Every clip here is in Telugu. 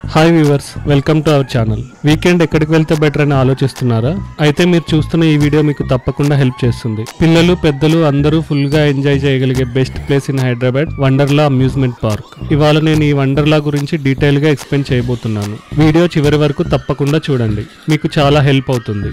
hi viewers welcome to our channel weekend ఎక్కడికి వెళ్తే బెటర్ అని ఆలోచిస్తున్నారా అయితే మీరు చూస్తున్న ఈ వీడియో మీకు తప్పకుండా హెల్ప్ చేస్తుంది పిల్లలు పెద్దలు అందరూ ఫుల్ గా ఎంజాయ్ చేయగలిగే best place in Hyderabad Wonderla amusement park ఇవాళ నేను ఈ వండర్లా గురించి డీటెయిల్ గా ఎక్స్ప్లెయిన్ చేయబోతున్నాను వీడియో చివరి వరకు తప్పకుండా చూడండి మీకు చాలా హెల్ప్ అవుతుంది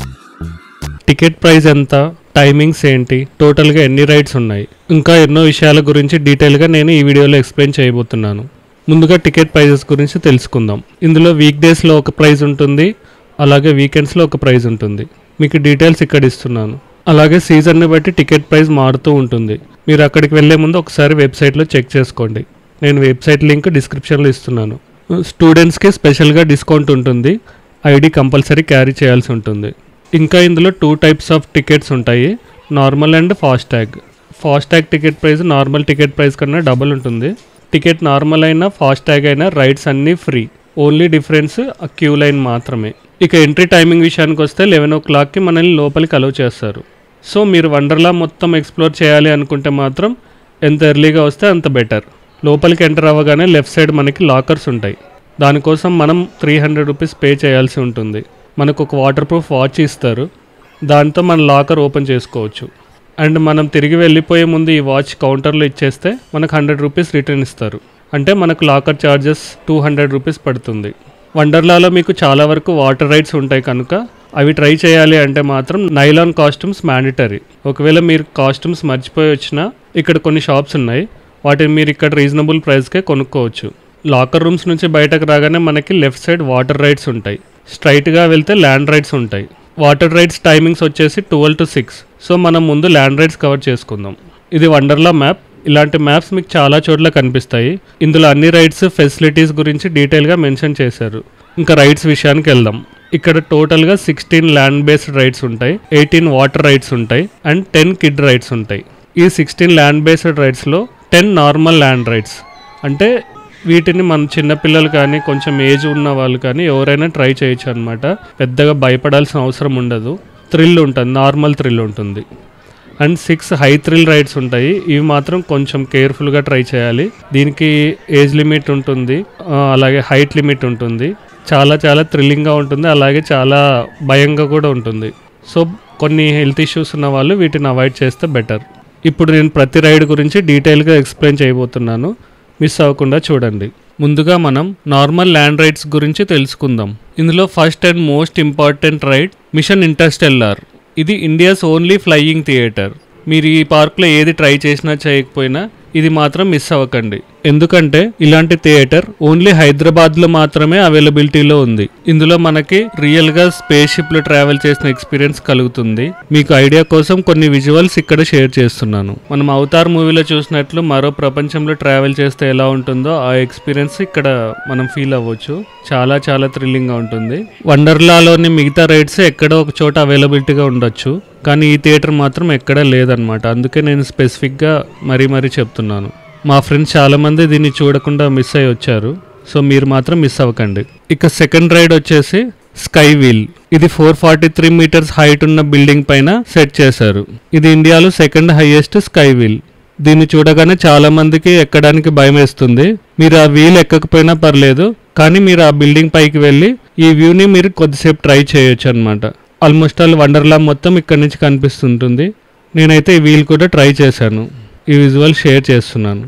టికెట్ ప్రైస్ ఎంత టైమింగ్స్ ఏంటి టోటల్గా ఎన్ని రైడ్స్ ఉన్నాయి ఇంకా ఎన్నో విషయాల గురించి డీటెయిల్గా నేను ఈ వీడియోలో ఎక్స్ప్లెయిన్ చేయబోతున్నాను ముందుగా టికెట్ ప్రైజెస్ గురించి తెలుసుకుందాం ఇందులో వీక్ డేస్లో ఒక ప్రైస్ ఉంటుంది అలాగే వీకెండ్స్లో ఒక ప్రైస్ ఉంటుంది మీకు డీటెయిల్స్ ఇక్కడ ఇస్తున్నాను అలాగే సీజన్ని బట్టి టికెట్ ప్రైస్ మారుతూ ఉంటుంది మీరు అక్కడికి వెళ్ళే ముందు ఒకసారి వెబ్సైట్లో చెక్ చేసుకోండి నేను వెబ్సైట్ లింక్ డిస్క్రిప్షన్లో ఇస్తున్నాను స్టూడెంట్స్కి స్పెషల్గా డిస్కౌంట్ ఉంటుంది ఐడి కంపల్సరీ క్యారీ చేయాల్సి ఉంటుంది ఇంకా ఇందులో టూ టైప్స్ ఆఫ్ టికెట్స్ ఉంటాయి normal and fast tag fast tag ticket price normal ticket price కన్నా డబుల్ ఉంటుంది టికెట్ నార్మల్ అయినా ఫాస్ట్ ట్యాగ్ అయినా రైడ్స్ అన్నీ ఫ్రీ ఓన్లీ డిఫరెన్స్ ఆ క్యూ లైన్ మాత్రమే ఇక ఎంట్రీ టైమింగ్ విషయానికి వస్తే లెవెన్ ఓ క్లాక్కి మనల్ని లోపలికి అలౌ చేస్తారు సో మీరు వండర్లా మొత్తం ఎక్స్ప్లోర్ చేయాలి అనుకుంటే మాత్రం ఎంత ఎర్లీగా వస్తే అంత బెటర్ లోపలికి ఎంటర్ అవ్వగానే లెఫ్ట్ సైడ్ మనకి లాకర్స్ ఉంటాయి దానికోసం మనం త్రీ హండ్రెడ్ రూపీస్ పే చేయాల్సి ఉంటుంది మనకు ఒక వాటర్ ప్రూఫ్ వాచ్ ఇస్తారు దాంతో మన లాకర్ ఓపెన్ చేసుకోవచ్చు అండ్ మనం తిరిగి వెళ్ళిపోయే ముందు ఈ వాచ్ కౌంటర్లో ఇచ్చేస్తే మనకు హండ్రెడ్ రూపీస్ రిటర్న్ ఇస్తారు అంటే మనకు locker charges two hundred rupees పడుతుంది వండర్లాలో మీకు చాలా వరకు వాటర్ రైడ్స్ ఉంటాయి కనుక అవి ట్రై చేయాలి అంటే మాత్రం నైలాన్ కాస్ట్యూమ్స్ మ్యాండటరీ ఒకవేళ మీరు కాస్ట్యూమ్స్ మర్చిపోయి వచ్చినా ఇక్కడ కొన్ని షాప్స్ ఉన్నాయి వాటిని మీరు ఇక్కడ రీజనబుల్ ప్రైస్కే కొనుక్కోవచ్చు లాకర్ రూమ్స్ నుంచి బయటకు రాగానే మనకి లెఫ్ట్ సైడ్ వాటర్ రైడ్స్ ఉంటాయి స్ట్రైట్గా వెళ్తే ల్యాండ్ రైడ్స్ ఉంటాయి వాటర్ రైడ్స్ టైమింగ్స్ వచ్చేసి ట్వెల్వ్ టు సిక్స్ సో మనం ముందు ల్యాండ్ రైడ్స్ కవర్ చేసుకుందాం ఇది వండర్లా మ్యాప్ ఇలాంటి మ్యాప్స్ మీకు చాలా చోట్ల కనిపిస్తాయి ఇందులో అన్ని రైడ్స్ ఫెసిలిటీస్ గురించి డీటెయిల్గా మెన్షన్ చేశారు ఇంకా రైడ్స్ విషయానికి వెళ్దాం ఇక్కడ టోటల్గా సిక్స్టీన్ ల్యాండ్ బేస్డ్ రైడ్స్ ఉంటాయి ఎయిటీన్ వాటర్ రైడ్స్ ఉంటాయి అండ్ టెన్ కిడ్ రైడ్స్ ఉంటాయి ఈ సిక్స్టీన్ ల్యాండ్ బేస్డ్ రైడ్స్లో టెన్ నార్మల్ ల్యాండ్ రైడ్స్ అంటే వీటిని మన చిన్నపిల్లలు కానీ కొంచెం ఏజ్ ఉన్న వాళ్ళు కానీ ఎవరైనా ట్రై చేయొచ్చు అనమాట పెద్దగా భయపడాల్సిన అవసరం ఉండదు థ్రిల్ ఉంటుంది నార్మల్ థ్రిల్ ఉంటుంది and six high thrill rides ఉంటాయి ఇవి మాత్రం కొంచెం కేర్ఫుల్గా ట్రై చేయాలి దీనికి ఏజ్ లిమిట్ ఉంటుంది ఆ, అలాగే హైట్ లిమిట్ ఉంటుంది చాలా చాలా థ్రిల్లింగ్గా ఉంటుంది అలాగే చాలా భయంగా కూడా ఉంటుంది సో కొన్ని హెల్త్ ఇష్యూస్ ఉన్న వాళ్ళు వీటిని అవాయిడ్ చేస్తే బెటర్ ఇప్పుడు నేను ప్రతి రైడ్ గురించి డీటెయిల్గా ఎక్స్ప్లెయిన్ చేయబోతున్నాను మిస్ అవ్వకుండా చూడండి ముందుగా మనం నార్మల్ ల్యాండ్ రైడ్స్ గురించి తెలుసుకుందాం ఇందులో first and most important ride mission interstellar ఇది ఇండియాస్ ఓన్లీ ఫ్లయింగ్ థియేటర్ మీరు ఈ పార్క్లో ఏది ట్రై చేసినా చేయకపోయినా ఇది మాత్రం మిస్ అవ్వకండి ఎందుకంటే ఇలాంటి థియేటర్ ఓన్లీ హైదరాబాద్లో మాత్రమే అవైలబిలిటీలో ఉంది ఇందులో మనకి రియల్గా స్పేస్ షిప్లో ట్రావెల్ చేసిన ఎక్స్పీరియన్స్ కలుగుతుంది మీకు ఐడియా కోసం కొన్ని విజువల్స్ ఇక్కడ షేర్ చేస్తున్నాను మనం అవతార్ మూవీలో చూసినట్లు మరో ప్రపంచంలో ట్రావెల్ చేస్తే ఎలా ఉంటుందో ఆ ఎక్స్పీరియన్స్ ఇక్కడ మనం ఫీల్ అవ్వచ్చు చాలా చాలా థ్రిల్లింగ్గా ఉంటుంది వండర్లాలోని మిగతా రైడ్స్ ఎక్కడో ఒక చోట అవైలబిలిటీగా ఉండొచ్చు కానీ ఈ థియేటర్ మాత్రం ఎక్కడా లేదనమాట అందుకే నేను స్పెసిఫిక్గా మరీ మరీ చెప్తున్నాను మా ఫ్రెండ్స్ చాలామంది దీన్ని చూడకుండా మిస్ అయ్యి వచ్చారు సో మీరు మాత్రం మిస్ అవ్వకండి ఇక సెకండ్ రైడ్ వచ్చేసి స్కై వీల్ ఇది four forty three metres height ఉన్న బిల్డింగ్ పైన సెట్ చేశారు ఇది ఇండియాలో సెకండ్ హైయెస్ట్ స్కై వీల్ దీన్ని చూడగానే చాలా మందికి ఎక్కడానికి భయం వేస్తుంది మీరు ఆ వీల్ ఎక్కకపోయినా పర్లేదు కానీ మీరు ఆ బిల్డింగ్ పైకి వెళ్ళి ఈ వ్యూని మీరు కొద్దిసేపు ట్రై చేయొచ్చు అనమాట ఆల్మోస్ట్ ఆల్ వండర్లా మొత్తం ఇక్కడ నుంచి కనిపిస్తుంటుంది నేనైతే ఈ వీల్ కూడా ట్రై చేశాను ఈ విజువల్ షేర్ చేస్తున్నాను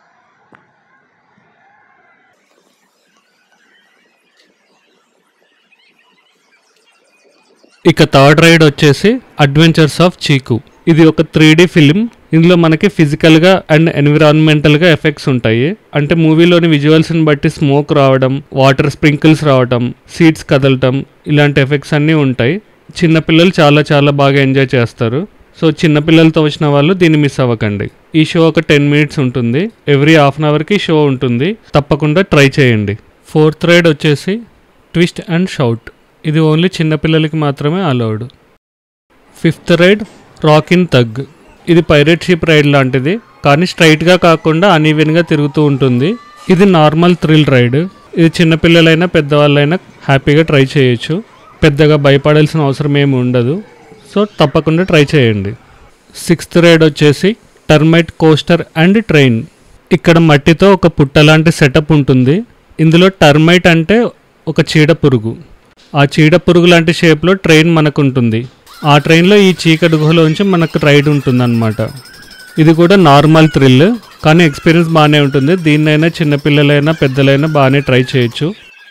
ఇక థర్డ్ రైడ్ వచ్చేసి అడ్వెంచర్స్ ఆఫ్ చీకు ఇది ఒక త్రీ డి ఫిలిం ఇందులో మనకి ఫిజికల్గా అండ్ ఎన్విరాన్మెంటల్గా ఎఫెక్ట్స్ ఉంటాయి అంటే మూవీలోని విజువల్స్ని బట్టి స్మోక్ రావడం వాటర్ స్ప్రింకిల్స్ రావడం సీట్స్ కదలటం ఇలాంటి ఎఫెక్ట్స్ అన్నీ ఉంటాయి చిన్నపిల్లలు చాలా చాలా బాగా ఎంజాయ్ చేస్తారు సో చిన్నపిల్లలతో వచ్చిన వాళ్ళు దీన్ని మిస్ అవ్వకండి ఈ షో ఒక టెన్ మినిట్స్ ఉంటుంది ఎవ్రీ హాఫ్ అన్ అవర్కి షో ఉంటుంది తప్పకుండా ట్రై చేయండి ఫోర్త్ రైడ్ వచ్చేసి ట్విస్ట్ అండ్ షౌట్ ఇది ఓన్లీ చిన్నపిల్లలకి మాత్రమే allowed fifth ride rock in tug ఇది పైరేట్ షిప్ రైడ్ లాంటిది కానీ స్ట్రైట్గా కాకుండా అనీవెన్గా తిరుగుతూ ఉంటుంది ఇది నార్మల్ థ్రిల్ రైడ్ ఇది చిన్నపిల్లలైనా పెద్దవాళ్ళైనా హ్యాపీగా ట్రై చేయొచ్చు పెద్దగా భయపడాల్సిన అవసరం ఏమి ఉండదు సో తప్పకుండా ట్రై చేయండి సిక్స్త్ రైడ్ వచ్చేసి టర్మైట్ కోస్టర్ అండ్ ట్రైన్ ఇక్కడ మట్టితో ఒక పుట్ట లాంటి సెటప్ ఉంటుంది ఇందులో టర్మైట్ అంటే ఒక చీడ పురుగు ఆ చీడ పురుగు లాంటి షేప్లో ట్రైన్ మనకు ఉంటుంది ఆ ట్రైన్లో ఈ చీకటి గుహలోంచి మనకు రైడ్ ఉంటుందన్నమాట ఇది కూడా నార్మల్ థ్రిల్ కానీ ఎక్స్పీరియన్స్ బాగానే ఉంటుంది దీన్నైనా చిన్నపిల్లలైనా పెద్దలైనా బాగానే ట్రై చేయొచ్చు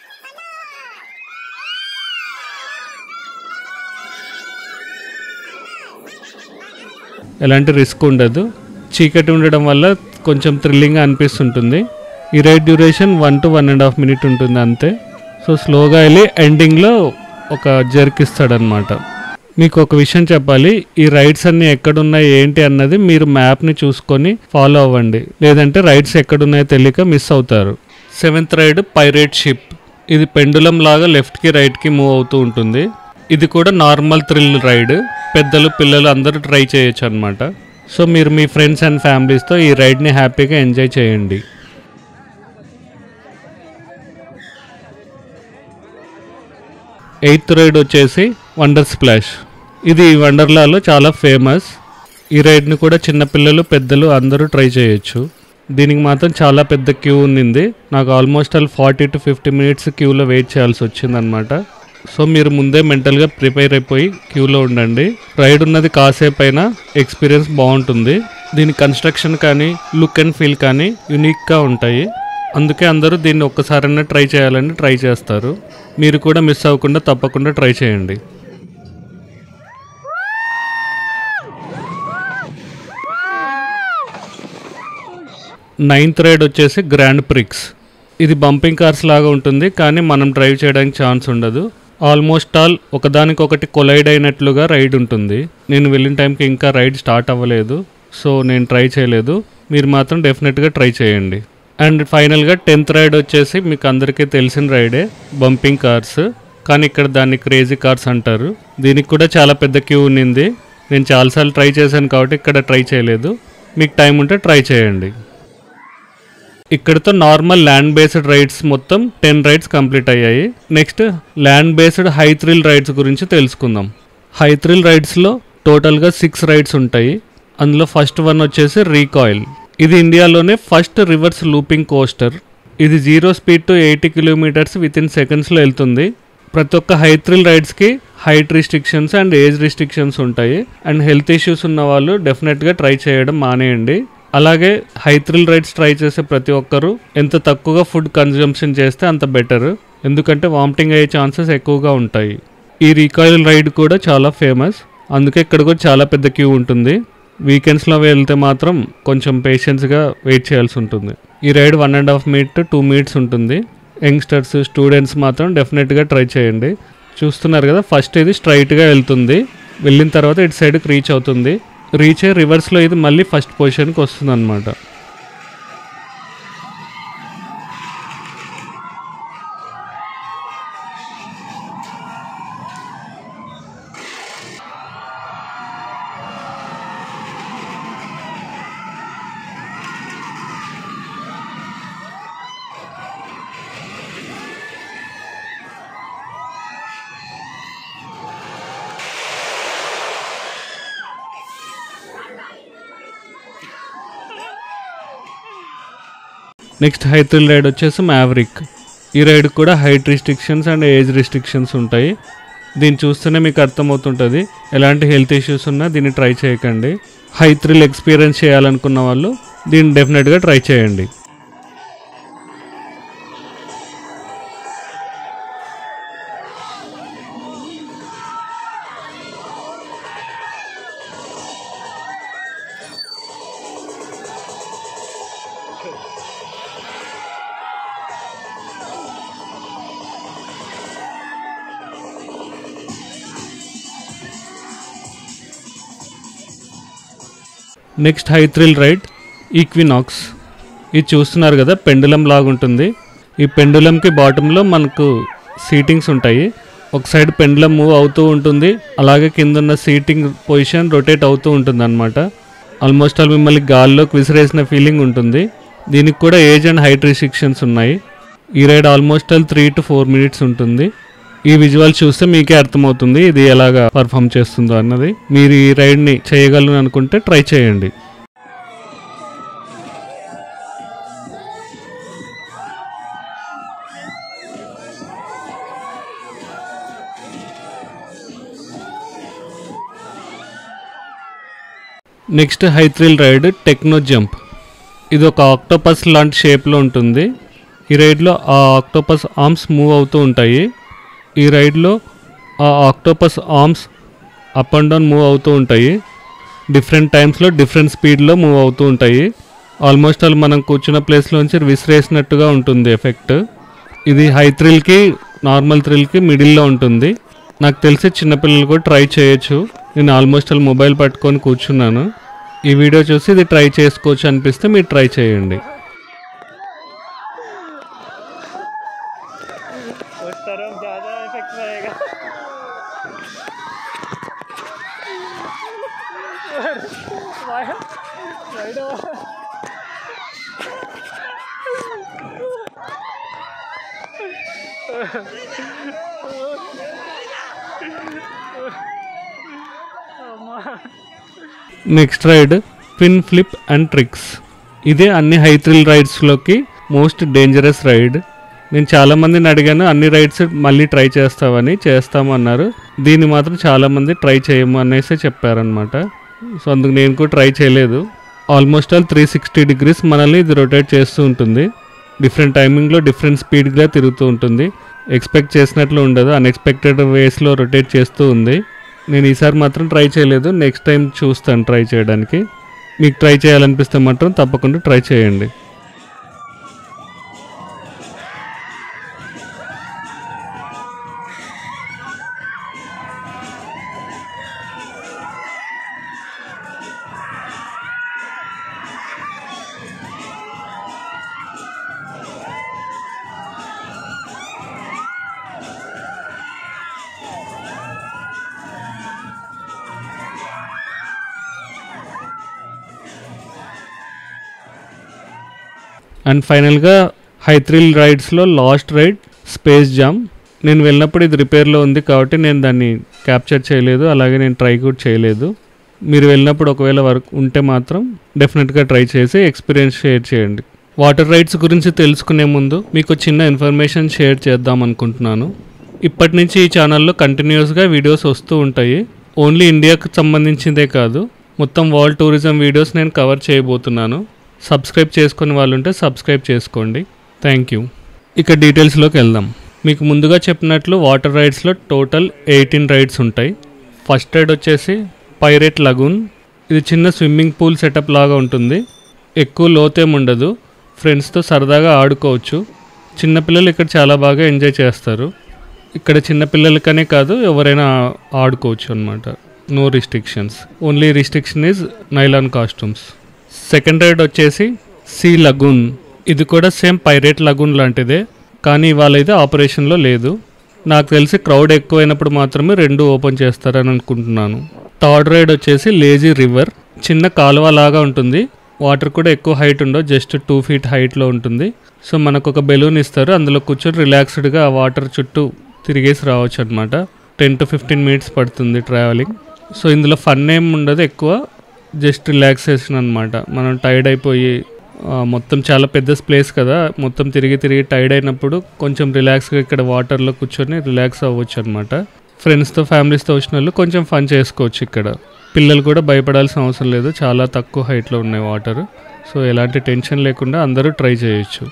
ఎలాంటి రిస్క్ ఉండదు చీకటి ఉండడం వల్ల కొంచెం థ్రిల్లింగ్గా అనిపిస్తుంటుంది ఈ ride duration one to one and half minute ఉంటుంది అంతే సో స్లోగా వెళ్ళి ఎండింగ్లో ఒక జర్క్ ఇస్తాడనమాట మీకు ఒక విషయం చెప్పాలి ఈ రైడ్స్ అన్ని ఎక్కడున్నాయి ఏంటి అన్నది మీరు మ్యాప్ని చూసుకొని ఫాలో అవ్వండి లేదంటే రైడ్స్ ఎక్కడున్నాయో తెలియక మిస్ అవుతారు సెవెంత్ రైడ్ పైరేట్ షిప్ ఇది పెండులం లాగా లెఫ్ట్కి రైట్కి మూవ్ అవుతూ ఉంటుంది ఇది కూడా నార్మల్ థ్రిల్ రైడ్ పెద్దలు పిల్లలు అందరూ ట్రై చేయొచ్చు అనమాట సో మీరు మీ ఫ్రెండ్స్ అండ్ ఫ్యామిలీస్తో ఈ రైడ్ని హ్యాపీగా ఎంజాయ్ చేయండి ఎయిత్ రైడ్ వచ్చేసి వండర్ స్ప్లాష్ ఇది వండర్లాలో చాలా ఫేమస్ ఈ రైడ్ని కూడా చిన్నపిల్లలు పెద్దలు అందరూ ట్రై చేయొచ్చు దీనికి మాత్రం చాలా పెద్ద క్యూ ఉన్నింది నాకు almost all forty to fifty minutes క్యూలో వెయిట్ చేయాల్సి వచ్చిందనమాట సో మీరు ముందే మెంటల్గా ప్రిపేర్ అయిపోయి క్యూలో ఉండండి రైడ్ ఉన్నది కాసేపు అయినా ఎక్స్పీరియన్స్ బాగుంటుంది దీని కన్స్ట్రక్షన్ కానీ లుక్ అండ్ ఫీల్ కానీ యునిక్గా ఉంటాయి అందుకే అందరూ దీన్ని ఒక్కసారైనా ట్రై చేయాలని ట్రై చేస్తారు మీరు కూడా మిస్ అవ్వకుండా తప్పకుండా ట్రై చేయండి నైన్త్ రైడ్ వచ్చేసి గ్రాండ్ ప్రిక్స్ ఇది బంపింగ్ కార్స్ లాగా ఉంటుంది కానీ మనం డ్రైవ్ చేయడానికి ఛాన్స్ ఉండదు ఆల్మోస్ట్ ఆల్ ఒకదానికొకటి కొలైడ్ అయినట్లుగా రైడ్ ఉంటుంది నేను వెళ్ళిన టైంకి ఇంకా రైడ్ స్టార్ట్ అవ్వలేదు సో నేను ట్రై చేయలేదు మీరు మాత్రం డెఫినెట్గా ట్రై చేయండి అండ్ ఫైనల్గా టెన్త్ రైడ్ వచ్చేసి మీకు అందరికీ తెలిసిన రైడే బంపింగ్ కార్స్ కానీ ఇక్కడ దాన్ని క్రేజీ కార్స్ అంటారు దీనికి కూడా చాలా పెద్ద క్యూ ఉన్నింది నేను చాలాసార్లు ట్రై చేశాను కాబట్టి ఇక్కడ ట్రై చేయలేదు మీకు టైం ఉంటే ట్రై చేయండి ఇక్కడతో నార్మల్ ల్యాండ్ బేస్డ్ రైడ్స్ మొత్తం టెన్ రైడ్స్ కంప్లీట్ అయ్యాయి next land based high thrill rides గురించి తెలుసుకుందాం హై థ్రిల్ రైడ్స్లో టోటల్గా సిక్స్ రైడ్స్ ఉంటాయి అందులో ఫస్ట్ వన్ వచ్చేసి రీకాయిల్ ఇది ఇండియాలోనే ఫస్ట్ రివర్స్ లూపింగ్ కోస్టర్ ఇది zero speed to eighty kilometres within సెకండ్స్లో వెళ్తుంది ప్రతి ఒక్క హై థ్రిల్ రైడ్స్కి height restrictions and age restrictions ఉంటాయి అండ్ హెల్త్ ఇష్యూస్ ఉన్న వాళ్ళు డెఫినెట్గా ట్రై చేయడం మానేయండి అలాగే హై థ్రిల్ రైడ్స్ ట్రై చేసే ప్రతి ఒక్కరూ ఎంత తక్కువగా ఫుడ్ కన్జంప్షన్ చేస్తే అంత బెటర్ ఎందుకంటే వామిటింగ్ అయ్యే ఛాన్సెస్ ఎక్కువగా ఉంటాయి ఈ రీకాయిల్ రైడ్ కూడా చాలా ఫేమస్ అందుకే ఇక్కడ కూడా చాలా పెద్ద క్యూ ఉంటుంది వీకెండ్స్లో వెళ్తే మాత్రం కొంచెం పేషెన్స్గా వెయిట్ చేయాల్సి ఉంటుంది ఈ ride one and half minute two minutes ఉంటుంది యంగ్స్టర్స్ స్టూడెంట్స్ మాత్రం డెఫినెట్గా ట్రై చేయండి చూస్తున్నారు కదా ఫస్ట్ ఇది స్ట్రైట్గా వెళ్తుంది వెళ్ళిన తర్వాత ఇటు సైడ్కి రీచ్ అవుతుంది రీచ్ అయ్యి రివర్స్లో ఇది మళ్ళీ ఫస్ట్ పొజిషన్కి వస్తుంది అనమాట నెక్స్ట్ హై థ్రిల్ రైడ్ వచ్చేసి మ్యావరిక్ ఈ రైడ్ కూడా height restrictions and age restrictions ఉంటాయి దీన్ని చూస్తేనే మీకు అర్థమవుతుంటుంది ఎలాంటి హెల్త్ ఇష్యూస్ ఉన్నా దీన్ని ట్రై చేయకండి హై థ్రిల్ ఎక్స్పీరియన్స్ చేయాలనుకున్న వాళ్ళు దీన్ని డెఫినెట్గా ట్రై చేయండి next high thrill ride equinox ఇది చూస్తున్నారు కదా పెండులం లాగా ఉంటుంది ఈ పెండులంకి బాటంలో మనకు సీటింగ్స్ ఉంటాయి ఒక సైడ్ పెండులం మూవ్ అవుతూ ఉంటుంది అలాగే కింద ఉన్న సీటింగ్ పొజిషన్ రొటేట్ అవుతూ ఉంటుంది అనమాట ఆల్మోస్ట్ ఆల్ మిమ్మల్ని గాల్లోకి విసిరేసిన ఫీలింగ్ ఉంటుంది దీనికి కూడా ఏజ్ అండ్ హైట్ రిస్ట్రిక్షన్స్ ఉన్నాయి ఈ ride almost all three to four minutes ఉంటుంది ఈ విజువల్ చూస్తే మీకే అర్థమవుతుంది ఇది ఎలాగా పర్ఫామ్ చేస్తుందో అన్నది మీరు ఈ రైడ్ని చేయగలను అనుకుంటే ట్రై చేయండి next high thrill ride techno jump ఇది ఒక ఆక్టోపస్ లాంటి షేప్లో ఉంటుంది ఈ రైడ్లో ఆ ఆక్టోపస్ ఆర్మ్స్ మూవ్ అవుతూ ఉంటాయి ఈ రైడ్లో ఆ octopus arms up and down move అవుతూ ఉంటాయి డిఫరెంట్ టైమ్స్లో డిఫరెంట్ స్పీడ్లో మూవ్ అవుతూ ఉంటాయి ఆల్మోస్ట్ ఆల్ మనం కూర్చున్న ప్లేస్లోంచి విసిరేసినట్టుగా ఉంటుంది ఎఫెక్ట్ ఇది హై థ్రిల్కి నార్మల్ థ్రిల్కి మిడిల్లో ఉంటుంది నాకు తెలిసి చిన్నపిల్లలు కూడా ట్రై చేయొచ్చు నేను ఆల్మోస్ట్ ఆల్ మొబైల్ పట్టుకొని కూర్చున్నాను ఈ వీడియో చూసి ఇది ట్రై చేసుకోవచ్చు అనిపిస్తే మీరు ట్రై చేయండి उस तरफ ज़्यादा इफेक्ट रहेगा next ride fin flip and tricks ఇదే అన్ని హై థ్రిల్ రైడ్స్లోకి మోస్ట్ డేంజరస్ రైడ్ నేను చాలా మందిని అడిగాను అన్ని రైడ్స్ మళ్ళీ ట్రై చేస్తామని చేస్తామన్నారు దీన్ని మాత్రం చాలామంది ట్రై చేయము అనేసి చెప్పారనమాట సో అందుకు నేను కూడా ట్రై చేయలేదు almost all three sixty degrees మనల్ని ఇది రొటేట్ చేస్తూ ఉంటుంది డిఫరెంట్ టైమింగ్లో డిఫరెంట్ స్పీడ్గా తిరుగుతూ ఉంటుంది ఎక్స్పెక్ట్ చేసినట్లు ఉండదు అన్ఎక్స్పెక్టెడ్ వేస్లో రొటేట్ చేస్తూ ఉంది నేను ఈసారి మాత్రం ట్రై చేయలేదు నెక్స్ట్ టైం చూస్తాను ట్రై చేయడానికి మీకు ట్రై చేయాలనిపిస్తే మాత్రం తప్పకుండా ట్రై చేయండి అండ్ ఫైనల్గా హైథ్రిల్ రైడ్స్లో లాస్ట్ రైడ్ స్పేస్ జామ్ నేను వెళ్ళినప్పుడు ఇది రిపేర్లో ఉంది కాబట్టి నేను దాన్ని క్యాప్చర్ చేయలేదు అలాగే నేను ట్రై కూడా చేయలేదు మీరు వెళ్ళినప్పుడు ఒకవేళ వర్క్ ఉంటే మాత్రం డెఫినెట్గా ట్రై చేసి ఎక్స్పీరియన్స్ షేర్ చేయండి వాటర్ రైడ్స్ గురించి తెలుసుకునే ముందు మీకు చిన్న ఇన్ఫర్మేషన్ షేర్ చేద్దాం అనుకుంటున్నాను ఇప్పటి నుంచి ఈ ఛానల్లో కంటిన్యూస్గా వీడియోస్ వస్తూ ఉంటాయి ఓన్లీ ఇండియాకు సంబంధించిందే కాదు మొత్తం వరల్డ్ టూరిజం వీడియోస్ నేను కవర్ చేయబోతున్నాను సబ్స్క్రైబ్ చేసుకునే వాళ్ళు ఉంటే సబ్స్క్రైబ్ చేసుకోండి థ్యాంక్ యూ ఇక డీటెయిల్స్లోకి వెళ్దాం మీకు ముందుగా చెప్పినట్లు వాటర్ రైడ్స్లో టోటల్ ఎయిటీన్ రైడ్స్ ఉంటాయి ఫస్ట్ రైడ్ వచ్చేసి పైరేట్ లగూన్ ఇది చిన్న స్విమ్మింగ్ పూల్ సెటప్ లాగా ఉంటుంది ఎక్కువ లోతేం ఉండదు ఫ్రెండ్స్తో సరదాగా ఆడుకోవచ్చు చిన్నపిల్లలు ఇక్కడ చాలా బాగా ఎంజాయ్ చేస్తారు ఇక్కడ చిన్నపిల్లలకనే కాదు ఎవరైనా ఆడుకోవచ్చు అనమాట no restrictions only restriction is nylon costumes second ride వచ్చేసి సీ లగూన్ ఇది కూడా సేమ్ పైరేట్ లగూన్ లాంటిదే కానీ ఇవాళ అయితే ఆపరేషన్లో లేదు నాకు తెలిసి క్రౌడ్ ఎక్కువైనప్పుడు మాత్రమే రెండు ఓపెన్ చేస్తారని అనుకుంటున్నాను థర్డ్ రైడ్ వచ్చేసి లేజీ రివర్ చిన్న కాలువ లాగా ఉంటుంది వాటర్ కూడా ఎక్కువ హైట్ ఉండవు జస్ట్ టూ ఫీట్ హైట్లో ఉంటుంది సో మనకు ఒక బెలూన్ ఇస్తారు అందులో కూర్చొని రిలాక్స్డ్గా ఆ వాటర్ చుట్టూ తిరిగేసి రావచ్చు అనమాట టెన్ టు ఫిఫ్టీన్ మినిట్స్ పడుతుంది ట్రావెలింగ్ సో ఇందులో ఫన్ ఏం ఉండదు ఎక్కువ జస్ట్ రిలాక్సేషన్ అనమాట మనం టైర్డ్ అయిపోయి ఆ, మొత్తం చాలా పెద్ద ప్లేస్ కదా మొత్తం తిరిగి తిరిగి టైర్డ్ అయినప్పుడు కొంచెం రిలాక్స్గా ఇక్కడ వాటర్లో కూర్చొని రిలాక్స్ అవ్వచ్చు అనమాట ఫ్రెండ్స్తో ఫ్యామిలీస్తో వచ్చిన వాళ్ళు కొంచెం ఫన్ చేసుకోవచ్చు ఇక్కడ పిల్లలు కూడా భయపడాల్సిన అవసరం లేదు చాలా తక్కువ హైట్లో ఉన్నాయి వాటర్ సో ఎలాంటి టెన్షన్ లేకుండా అందరూ ట్రై చేయొచ్చు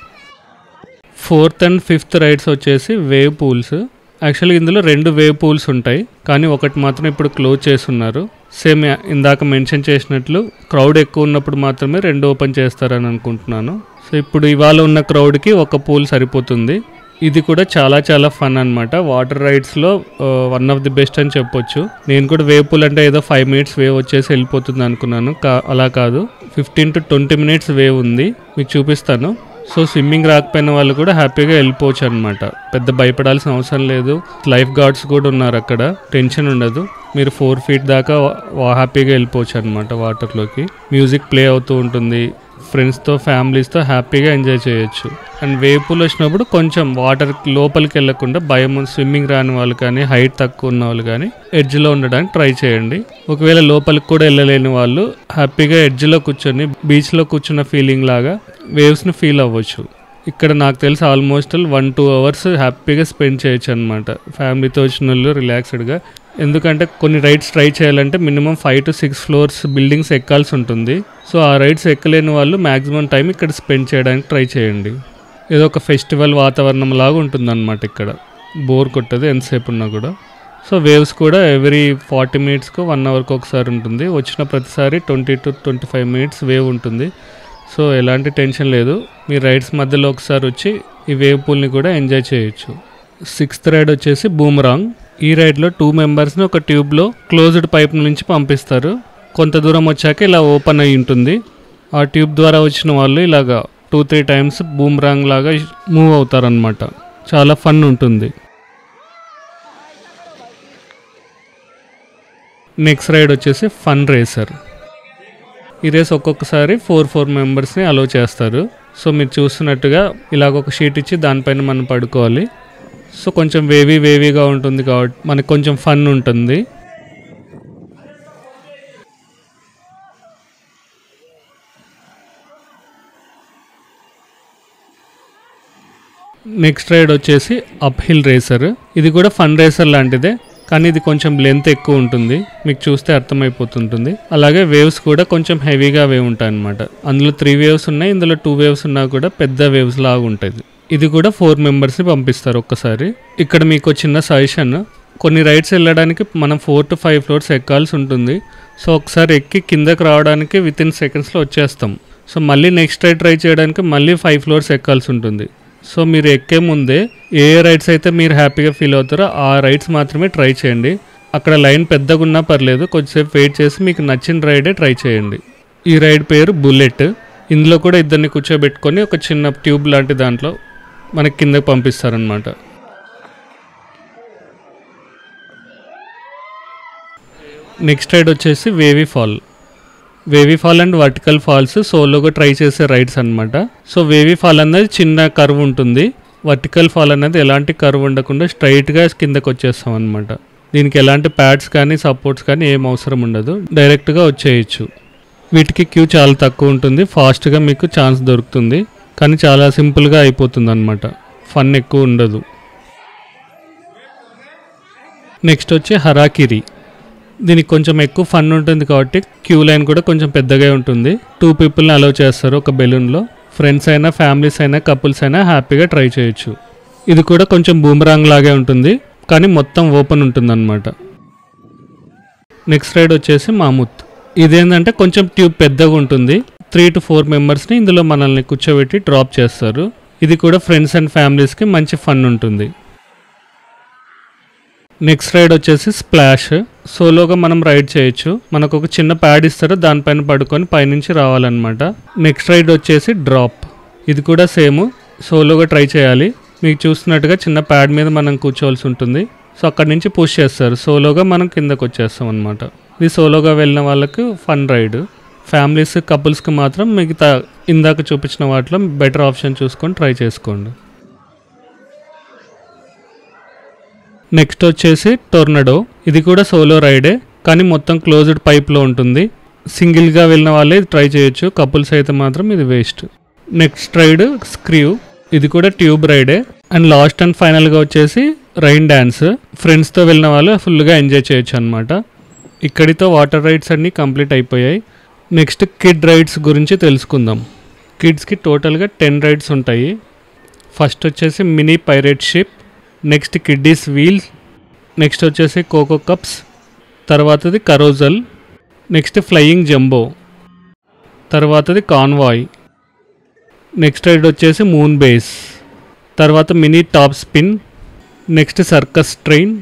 ఫోర్త్ అండ్ ఫిఫ్త్ రైడ్స్ వచ్చేసి వేవ్ పూల్స్ యాక్చువల్లీ ఇందులో రెండు వేవ్ పూల్స్ ఉంటాయి కానీ ఒకటి మాత్రం ఇప్పుడు క్లోజ్ చేస్తున్నారు సేమ్ ఇందాక మెన్షన్ చేసినట్లు క్రౌడ్ ఎక్కువ ఉన్నప్పుడు మాత్రమే రెండు ఓపెన్ చేస్తారని అనుకుంటున్నాను సో ఇప్పుడు ఇవాళ ఉన్న క్రౌడ్కి ఒక పూల్ సరిపోతుంది ఇది కూడా చాలా చాలా ఫన్ అనమాట వాటర్ రైడ్స్లో వన్ ఆఫ్ ది బెస్ట్ అని చెప్పొచ్చు నేను కూడా వేవ్ పూల్ అంటే ఏదో ఫైవ్ మినిట్స్ వేవ్ వచ్చేసి వెళ్ళిపోతుంది అనుకున్నాను కా- అలా కాదు fifteen to twenty minutes wave ఉంది మీకు చూపిస్తాను సో స్విమ్మింగ్ రాకపోయిన వాళ్ళు కూడా హ్యాపీగా వెళ్ళిపోవచ్చు అనమాట పెద్ద భయపడాల్సిన అవసరం లేదు లైఫ్ గార్డ్స్ కూడా ఉన్నారు అక్కడ టెన్షన్ ఉండదు మీరు ఫోర్ ఫీట్ దాకా వా- హ్యాపీగా వెళ్ళిపోవచ్చు అనమాట వాటర్లోకి మ్యూజిక్ ప్లే అవుతూ ఉంటుంది ఫ్రెండ్స్తో ఫ్యామిలీస్తో హ్యాపీగా ఎంజాయ్ చేయొచ్చు అండ్ వేవ్ పూల్ వచ్చినప్పుడు కొంచెం వాటర్ లోపలికి వెళ్ళకుండా భయం స్విమ్మింగ్ రాని వాళ్ళు కానీ హైట్ తక్కువ ఉన్న వాళ్ళు కానీ ఎడ్జ్లో ఉండడానికి ట్రై చేయండి ఒకవేళ లోపలికి కూడా వెళ్ళలేని వాళ్ళు హ్యాపీగా ఎడ్జ్లో కూర్చొని బీచ్లో కూర్చున్న ఫీలింగ్ లాగా వేవ్స్ని ఫీల్ అవ్వచ్చు ఇక్కడ నాకు తెలిసి ఆల్మోస్ట్ వన్ టూ అవర్స్ హ్యాపీగా స్పెండ్ చేయొచ్చు అనమాట ఫ్యామిలీతో వచ్చిన వాళ్ళు రిలాక్స్డ్గా ఎందుకంటే కొన్ని రైడ్స్ ట్రై చేయాలంటే minimum five to six floors buildings ఎక్కాల్సి ఉంటుంది సో ఆ రైడ్స్ ఎక్కలేని వాళ్ళు మ్యాక్సిమం టైం ఇక్కడ స్పెండ్ చేయడానికి ట్రై చేయండి ఏదో ఒక ఫెస్టివల్ వాతావరణం లాగా ఉంటుందన్నమాట ఇక్కడ బోర్ కొట్టదు ఎంతసేపు ఉన్నా కూడా సో వేవ్స్ కూడా ఎవ్రీ ఫార్టీ మినిట్స్కి వన్ అవర్కి ఒకసారి ఉంటుంది వచ్చిన ప్రతిసారి twenty to twenty five minutes wave ఉంటుంది సో ఎలాంటి టెన్షన్ లేదు మీ రైడ్స్ మధ్యలో ఒకసారి వచ్చి ఈ వేవ్ పూల్ని కూడా ఎంజాయ్ చేయొచ్చు సిక్స్త్ రైడ్ వచ్చేసి బూమరాంగ్ ఈ రైడ్లో టూ మెంబర్స్ని ఒక ట్యూబ్లో క్లోజ్డ్ పైప్ నుంచి పంపిస్తారు కొంత దూరం వచ్చాక ఇలా ఓపెన్ అయి ఉంటుంది ఆ ట్యూబ్ ద్వారా వచ్చిన వాళ్ళు ఇలాగా టూ త్రీ టైమ్స్ బూమరాంగ్ లాగా మూవ్ అవుతారనమాట చాలా ఫన్ ఉంటుంది నెక్స్ట్ రైడ్ వచ్చేసి ఫన్ రేసర్ ఈ రేస్ ఒక్కొక్కసారి ఫోర్ ఫోర్ మెంబర్స్ని అలో చేస్తారు సో మీరు చూస్తున్నట్టుగా ఇలాగ ఒక షీట్ ఇచ్చి దానిపైన మనం పడుకోవాలి సో కొంచెం వేవీ వేవీగా ఉంటుంది కాబట్టి మనకు కొంచెం ఫన్ ఉంటుంది నెక్స్ట్ రైడ్ వచ్చేసి అప్ హిల్ రేసర్ ఇది కూడా ఫన్ రేసర్ లాంటిదే కానీ ఇది కొంచెం లెంత్ ఎక్కువ ఉంటుంది మీకు చూస్తే అర్థమైపోతుంటుంది అలాగే వేవ్స్ కూడా కొంచెం హెవీగా వేవ్ ఉంటాయి అనమాట అందులో త్రీ వేవ్స్ ఉన్నాయి ఇందులో టూ వేవ్స్ ఉన్నా కూడా పెద్ద వేవ్స్ లాగా ఉంటుంది ఇది కూడా ఫోర్ మెంబర్స్ని పంపిస్తారు ఒక్కసారి ఇక్కడ మీకు ఒక చిన్న సజెషన్ కొన్ని రైడ్స్ వెళ్ళడానికి మనం ఫోర్ టు ఫైవ్ ఫ్లోర్స్ ఎక్కాల్సి ఉంటుంది సో ఒకసారి ఎక్కి కిందకి రావడానికి విత్ ఇన్ సెకండ్స్లో వచ్చేస్తాం సో మళ్ళీ నెక్స్ట్ రైడ్ ట్రై చేయడానికి మళ్ళీ ఫైవ్ ఫ్లోర్స్ ఎక్కాల్సి ఉంటుంది సో మీరు ఎక్కే ముందే ఏ ఏ రైడ్స్ అయితే మీరు హ్యాపీగా ఫీల్ అవుతారో ఆ రైడ్స్ మాత్రమే ట్రై చేయండి అక్కడ లైన్ పెద్దగా ఉన్నా పర్లేదు కొంచెంసేపు వెయిట్ చేసి మీకు నచ్చిన రైడే ట్రై చేయండి ఈ రైడ్ పేరు బుల్లెట్ ఇందులో కూడా ఇద్దరిని కూర్చోబెట్టుకొని ఒక చిన్న ట్యూబ్ లాంటి దాంట్లో మనకి కిందకి పంపిస్తారనమాట నెక్స్ట్ రైడ్ వచ్చేసి wavy fall wavy fall and vertical falls సోలోగా ట్రై చేసే రైడ్స్ అనమాట సో వేవీ ఫాల్ అనేది చిన్న కర్వ్ ఉంటుంది వర్టికల్ ఫాల్ అనేది ఎలాంటి కర్వ్ ఉండకుండా స్ట్రైట్గా కిందకి వచ్చేస్తాం అనమాట దీనికి ఎలాంటి ప్యాడ్స్ కానీ సపోర్ట్స్ కానీ ఏం అవసరం ఉండదు డైరెక్ట్గా వచ్చేయచ్చు వీటికి క్యూ చాలా తక్కువ ఉంటుంది ఫాస్ట్గా మీకు ఛాన్స్ దొరుకుతుంది కానీ చాలా సింపుల్గా అయిపోతుంది అనమాట ఫన్ ఎక్కువ ఉండదు నెక్స్ట్ వచ్చి హరాకిరి దీనికి కొంచెం ఎక్కువ ఫన్ ఉంటుంది కాబట్టి క్యూ లైన్ కూడా కొంచెం పెద్దగా ఉంటుంది టూ పీపుల్ని అలౌ చేస్తారు ఒక బెలూన్లో ఫ్రెండ్స్ అయినా ఫ్యామిలీస్ అయినా కపుల్స్ అయినా హ్యాపీగా ట్రై చేయొచ్చు ఇది కూడా కొంచెం బూమరాంగ్ లాగే ఉంటుంది కానీ మొత్తం ఓపెన్ ఉంటుంది అనమాట నెక్స్ట్ రైడ్ వచ్చేసి మాముత్ ఇదేంటంటే కొంచెం ట్యూబ్ పెద్దగా ఉంటుంది త్రీ టు ఫోర్ మెంబర్స్ని ఇందులో మనల్ని కూర్చోబెట్టి డ్రాప్ చేస్తారు ఇది కూడా ఫ్రెండ్స్ అండ్ ఫ్యామిలీస్కి మంచి ఫన్ ఉంటుంది నెక్స్ట్ రైడ్ వచ్చేసి స్ప్లాష్ సోలోగా మనం రైడ్ చేయొచ్చు మనకు ఒక చిన్న ప్యాడ్ ఇస్తారు దానిపైన పడుకొని పైనుంచి రావాలన్నమాట నెక్స్ట్ రైడ్ వచ్చేసి డ్రాప్ ఇది కూడా సేమ్ సోలోగా ట్రై చేయాలి మీకు చూస్తున్నట్టుగా చిన్న ప్యాడ్ మీద మనం కూర్చోవాల్సి ఉంటుంది సో అక్కడి నుంచి పుష్ చేస్తారు సోలోగా మనం కిందకు వచ్చేస్తాం అనమాట ఇది సోలోగా వెళ్ళిన వాళ్ళకి ఫన్ రైడ్ ఫ్యామిలీస్ కపుల్స్కి మాత్రం మిగతా ఇందాక చూపించిన వాటిలో బెటర్ ఆప్షన్ చూసుకొని ట్రై చేసుకోండి నెక్స్ట్ వచ్చేసి టొర్నడో ఇది కూడా సోలో రైడే కానీ మొత్తం క్లోజ్డ్ పైప్లో ఉంటుంది సింగిల్గా వెళ్ళిన వాళ్ళే ఇది ట్రై చేయొచ్చు కపుల్స్ అయితే మాత్రం ఇది వేస్ట్ నెక్స్ట్ రైడ్ స్క్రీవ్ ఇది కూడా ట్యూబ్ రైడే అండ్ లాస్ట్ అండ్ ఫైనల్గా వచ్చేసి రైన్ డ్యాన్స్ ఫ్రెండ్స్తో వెళ్ళిన వాళ్ళు ఫుల్గా ఎంజాయ్ చేయొచ్చు అనమాట ఇక్కడితో వాటర్ రైడ్స్ అన్నీ కంప్లీట్ అయిపోయాయి నెక్స్ట్ కిడ్ రైడ్స్ గురించి తెలుసుకుందాం కిడ్స్కి టోటల్గా టెన్ రైడ్స్ ఉంటాయి ఫస్ట్ వచ్చేసి mini pirate ship next kiddies wheels next వచ్చేసి కోకో కప్స్ తర్వాతది కరోజల్ నెక్స్ట్ ఫ్లయింగ్ జంబో తర్వాతది కాన్వాయ్ నెక్స్ట్ రైడ్ వచ్చేసి మూన్ బేస్ తర్వాత mini top spin next circus train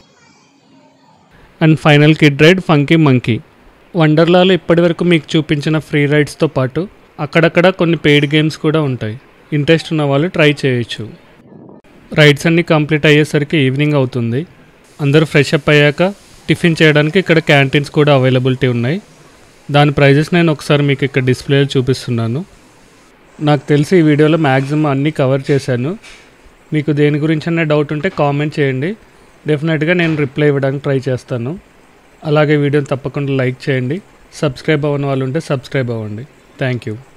and final kid ride funky monkey వండర్లాలో ఇప్పటివరకు మీకు చూపించిన ఫ్రీ రైడ్స్తో పాటు అక్కడక్కడ కొన్ని పెయిడ్ గేమ్స్ కూడా ఉంటాయి ఇంట్రెస్ట్ ఉన్న వాళ్ళు ట్రై చేయొచ్చు రైడ్స్ అన్నీ కంప్లీట్ అయ్యేసరికి ఈవినింగ్ అవుతుంది అందరూ ఫ్రెష్ అప్ అయ్యాక టిఫిన్ చేయడానికి ఇక్కడ క్యాంటీన్స్ కూడా అవైలబిలిటీ ఉన్నాయి దాని ప్రైజెస్ నేను ఒకసారి మీకు ఇక్కడ డిస్ప్లేలో చూపిస్తున్నాను నాకు తెలిసి ఈ వీడియోలో మ్యాక్సిమం అన్నీ కవర్ చేశాను మీకు దేని గురించి అన్న డౌట్ ఉంటే కామెంట్ చేయండి డెఫినెట్గా నేను రిప్లై ఇవ్వడానికి ట్రై చేస్తాను అలాగే వీడియోని తప్పకుండా లైక్ చేయండి సబ్స్క్రైబ్ అవ్వని వాళ్ళు ఉంటే సబ్స్క్రైబ్ అవ్వండి థ్యాంక్ యూ